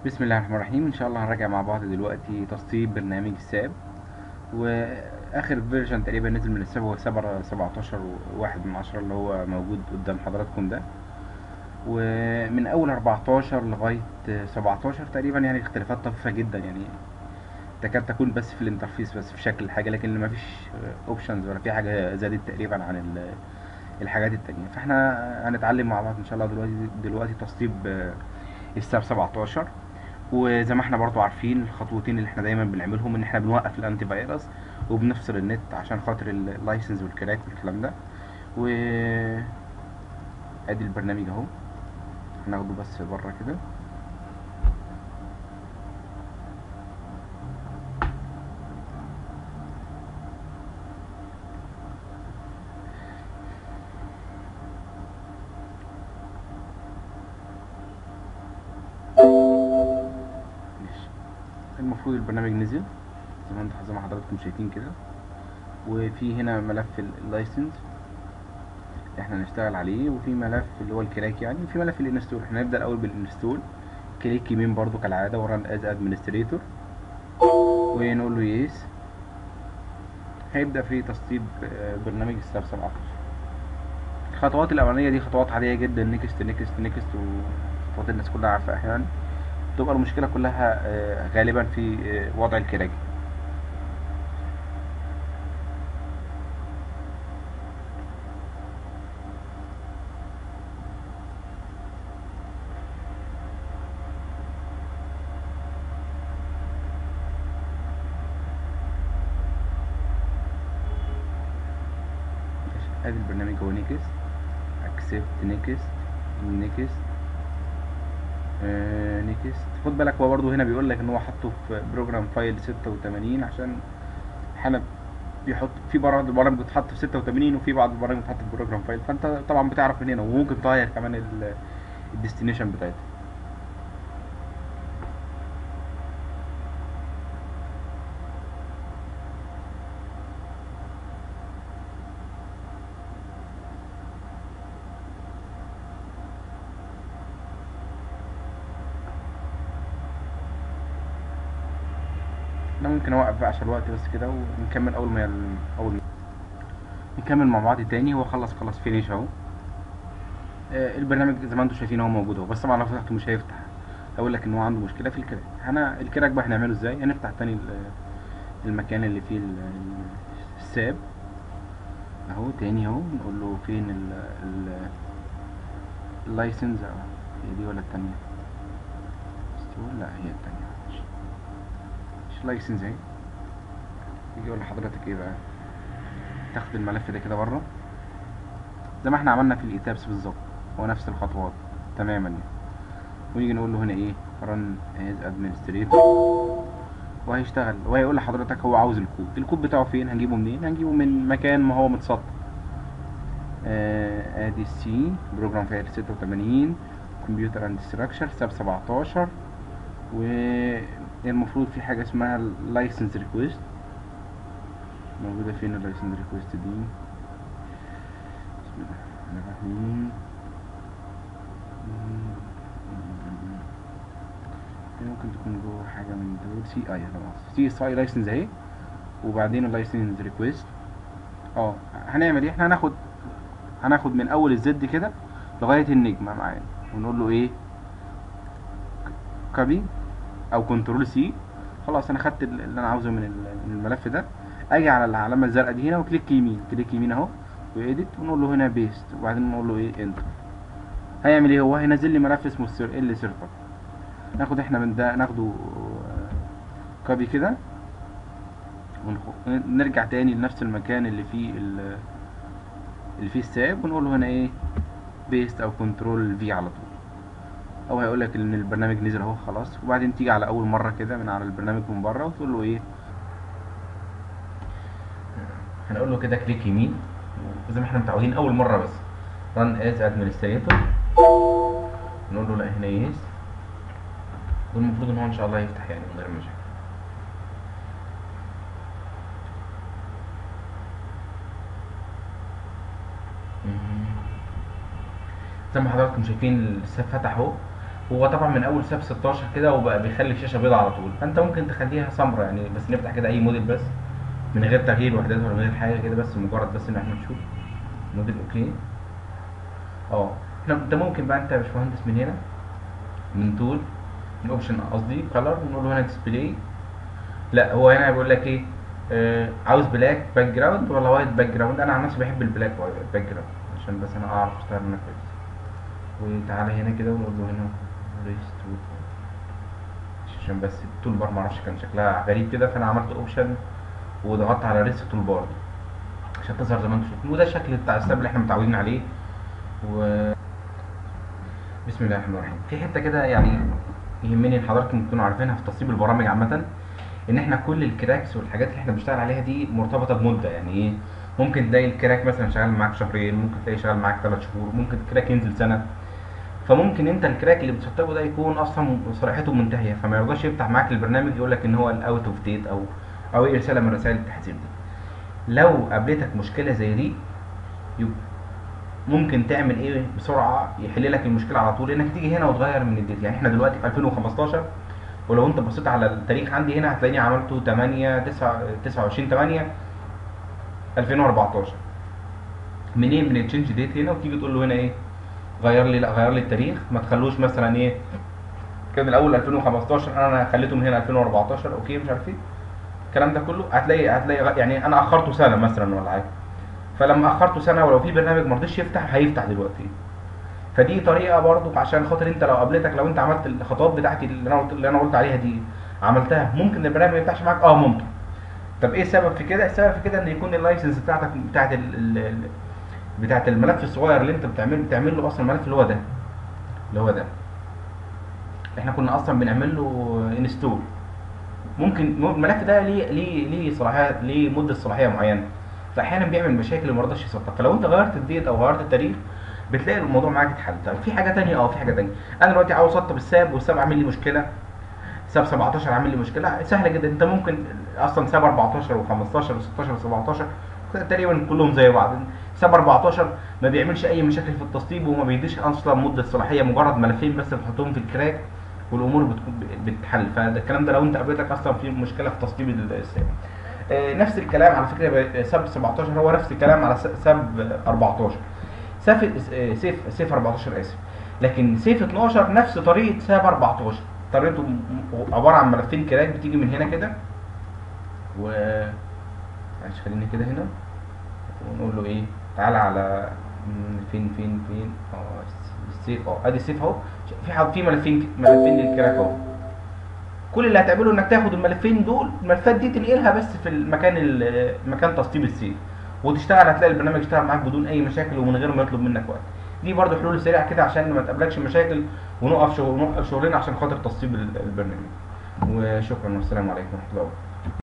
بسم الله الرحمن الرحيم ان شاء الله هنراجع مع بعض دلوقتي تسطيب برنامج الساب واخر فيرجن تقريبا نزل من الساب هو سبعة 17 واحد من عشرة اللي هو موجود قدام حضراتكم ده ومن اول 14 لغاية 17 تقريبا يعني اختلافات طفيفة جدا يعني تكاد تكون بس في الانترفيس بس في شكل الحاجة لكن ما فيش اوبشنز ولا في حاجة زادت تقريبا عن ال- الحاجات التانية فاحنا هنتعلم مع بعض ان شاء الله دلوقتي دلوقتي تسطيب الساب 17 وزي ما احنا برضو عارفين الخطوتين اللي احنا دايما بنعملهم ان احنا بنوقف الانتي فيروس وبنفصل النت عشان خاطر اللايسنس والكراك والكلام ده و ادي البرنامج اهو هناخده بس بره كده ماشي المفروض البرنامج نزل زي ما انت زي ما حضراتكم شايفين كده وفي هنا ملف اللايسنس اللي احنا هنشتغل عليه وفي ملف اللي هو الكراك يعني وفي ملف الانستول احنا هنبدا الاول بالانستول كليك يمين برضو كالعاده وران از ادمنستريتور ونقول له يس هيبدا في تسطيب آه، برنامج الساب 17 الخطوات الاولانيه دي خطوات عاديه جدا نيكست نيكست نيكست وخطوات الناس كلها عارفاها يعني تبقى المشكله كلها آه، غالبا في آه، وضع الكراك ادي البرنامج هو نيكست اكسبت نيكست نيكست نيكست خد بالك هو برضو هنا بيقول لك ان هو حاطه في بروجرام فايل 86 عشان احنا بيحط في بعض البرامج بتتحط في 86 وفي بعض البرامج بتتحط في بروجرام فايل فانت طبعا بتعرف من هنا وممكن تغير كمان الديستنيشن بتاعتها انا ممكن اوقف بقى عشان الوقت بس كده ونكمل اول ما يل- اول ما نكمل مع بعض تاني هو خلص خلص فينيش اهو آه، البرنامج زي ما انتم شايفين اهو موجود اهو بس طبعا لو فتحته مش هيفتح اقول لك ان هو عنده مشكله في الكراك احنا الكراك بقى هنعمله ازاي هنفتح تاني ال- المكان اللي فيه ال- ال- الساب اهو تاني اهو نقول له فين ال ال اللايسنس اه هي دي ولا التانية ستور لا هي التانية مش مش لايسنس اهي يجي يقول لحضرتك ايه بقى تاخد الملف ده كده بره زي ما احنا عملنا في الايتابس بالظبط هو نفس الخطوات تماما يعني ونيجي نقول له هنا ايه run as administrator وهيشتغل وهيقول لحضرتك هو عاوز الكود الكود بتاعه فين هنجيبه منين هنجيبه من مكان ما هو متسطر آه، ادي السي بروجرام فايل 86 كمبيوتر اند ستراكشر ساب 17 والمفروض في حاجه اسمها لايسنس ريكويست موجوده فين اللايسنس ريكويست دي بسم الله الرحمن الرحيم دي ممكن تكون جوه حاجه من دول سي اي خلاص سي اس اي لايسنس اهي وبعدين اللايسنس ريكويست اه هنعمل ايه احنا هناخد هناخد من اول الزد كده لغايه النجمه معانا ونقول له ايه كوبي او كنترول سي خلاص انا خدت ال- اللي انا عاوزه من ال- من الملف ده اجي على العلامه الزرقاء دي هنا وكليك يمين كليك يمين اهو وايديت ونقول له هنا بيست وبعدين نقول له ايه انتر هيعمل ايه هو هينزل لي ملف اسمه السير ال سيرفر ناخد احنا من ده ناخده كوبي كده ونخ- نرجع تاني لنفس المكان اللي فيه ال- اللي فيه الساب ونقول له هنا ايه بيست او كنترول في على طول او هيقول لك ان البرنامج نزل اهو خلاص وبعدين تيجي على اول مره كده من على البرنامج من بره وتقول له ايه هنقول له كده كليك يمين زي ما احنا متعودين اول مره بس run as administrator نقول له لا هنا يس والمفروض ان هو ان شاء الله يفتح يعني من غير مشاكل زي ما حضراتكم شايفين الساب فتح اهو هو طبعا من اول ساب 16 كده وبقى بيخلي الشاشه بيضاء على طول فانت ممكن تخليها سمراء يعني بس نفتح كده اي موديل بس من غير تغيير وحدات ولا غير حاجه كده بس مجرد بس ان احنا نشوف موديل اوكي اه احنا انت ممكن بقى انت يا باشمهندس من هنا من تول من اوبشن قصدي كلر ونقول له هنا ديسبلاي لا هو هنا بيقول لك ايه آه عاوز بلاك باك جراوند ولا وايت باك جراوند انا عن نفسي بحب البلاك باك جراوند عشان بس انا اعرف اشتغل هنا كويس وتعالى هنا كده ونقول له هنا ريست عشان بس التول بار معرفش كان شكلها غريب كده فانا عملت اوبشن وضغطت على ريست تول بار دي عشان تظهر زي ما انتم شايفين وده الشكل بتاع الساب اللي احنا متعودين عليه و بسم الله الرحمن الرحيم في حته كده يعني يهمني ان حضراتكم تكونوا عارفينها في تصميم البرامج عامه ان احنا كل الكراكس والحاجات اللي احنا بنشتغل عليها دي مرتبطه بمده يعني ايه ممكن تلاقي الكراك مثلا شغال معاك شهرين ممكن تلاقي شغال معاك ثلاث شهور ممكن الكراك ينزل سنه فممكن انت الكراك اللي بتسطبه ده يكون اصلا صلاحيته منتهيه فما يرضاش يفتح معاك البرنامج يقول لك ان هو الاوت اوف ديت او او اي رساله من رسائل التحذير دي لو قابلتك مشكله زي دي يبقى ممكن تعمل ايه بسرعه يحل لك المشكله على طول انك تيجي هنا وتغير من الديت يعني احنا دلوقتي في 2015 ولو انت بصيت على التاريخ عندي هنا هتلاقيني عملته 8 9 29 8 2014 منين من التشينج ديت هنا وتيجي تقول له هنا ايه غير لي لا غير لي التاريخ ما تخلوش مثلا ايه كان الاول 2015 انا خليته من هنا 2014 اوكي مش عارف ايه الكلام ده كله هتلاقي هتلاقي يعني انا اخرته سنه مثلا ولا حاجه فلما اخرته سنه ولو في برنامج ما رضيش يفتح هيفتح دلوقتي فدي طريقه برضو عشان خاطر انت لو قابلتك لو انت عملت الخطوات بتاعتي اللي انا قلت اللي انا قلت عليها دي عملتها ممكن البرنامج ما يفتحش معاك اه ممكن طب ايه السبب في كده السبب في كده ان يكون اللايسنس بتاعتك بتاعت ال ال بتاعت الملف الصغير اللي انت بتعمل بتعمل له اصلا الملف اللي هو ده اللي هو ده احنا كنا اصلا بنعمل له انستول ممكن الملف ده ليه ليه ليه صلاحيه ليه مده صلاحيه معينه فاحيانا بيعمل مشاكل وما رضاش يسطب فلو انت غيرت الديت او غيرت التاريخ بتلاقي الموضوع معاك اتحل طيب في حاجه تانية اه في حاجه تانية انا دلوقتي عاوز اسطب الساب والساب عامل لي مشكله ساب 17 عامل لي مشكله سهله جدا انت ممكن اصلا ساب 14 و15 و16 و17 تقريبا كلهم زي بعض ساب 14 ما بيعملش اي مشاكل في التسطيب وما بيديش اصلا مده صلاحيه مجرد ملفين بس بتحطهم في الكراك والامور بتكون بتتحل فالكلام ده لو انت قابلتك اصلا في مشكله في تسطيب الساب آه نفس الكلام على فكره ساب 17 هو نفس الكلام على ساب 14 سيف سيف سيف 14 اسف لكن سيف 12 نفس طريقه ساب 14 طريقته عباره عن ملفين كراك بتيجي من هنا كده و معلش خليني كده هنا ونقول له ايه تعالى على فين فين فين اه السيف اه ادي السيف اهو في حد في ملفين ملفين للكراك اهو كل اللي هتعمله انك تاخد الملفين دول الملفات دي تنقلها بس في المكان مكان تسطيب السيف وتشتغل هتلاقي البرنامج يشتغل معاك بدون اي مشاكل ومن غير ما يطلب منك وقت دي برضو حلول سريعه كده عشان ما تقابلكش مشاكل ونقف شغل ونوقف شغلنا عشان خاطر تسطيب البرنامج وشكرا والسلام عليكم ورحمه الله وبركاته